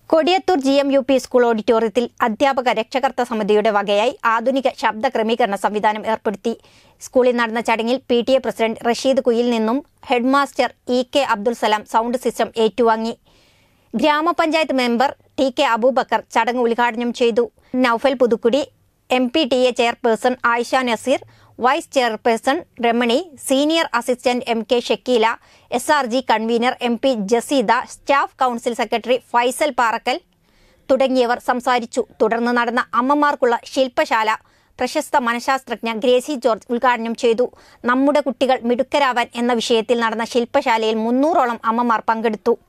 Kodiyathur G M U P school ഓഡിറ്റോറിയത്തിൽ അധ്യാപക രക്ഷകർത്ത സമിതിയുടെ വകയായി ആധുനിക ശബ്ദ ക്രമീകരണ സംവിധാനം ഏർപ്പെടുത്തി സ്കൂളിൽ നടന്ന ചടങ്ങിൽ P T A president Rasheed Kuyil നിന്നും headmaster E K Abdul Salam sound system ഏറ്റുവാങ്ങി ഗ്രാമപഞ്ചായത്ത് മെമ്പർ ടി കെ അബൂബക്കർ ചടങ്ങ് ഉദ്ഘാടനം ചെയ്തു Noufal Puthukudi M P T A chairperson Ayisha Naseer vice chairperson Ramani senior assistant M K Shakeela S R G convener M P Jaseeda staff council secretary Faisal Parakkal തുടങ്ങിയവർ സംസാരിച്ചു തുടർന്ന് നടന്ന അമ്മമാർക്കുള്ള ശില്പശാല പ്രശസ്ത മനഃശാസ്ത്രജ്ഞ ഗ്രേസി ജോർജ് ഉദ്ഘാടനം ചെയ്തു നമ്മുടെ കുട്ടികൾ മിടുക്കരാവാൻ എന്ന വിഷയത്തിൽ നടന്ന ശില്പശാലയിൽ മുന്നൂറോളം അമ്മമാർ പങ്കെടുത്തു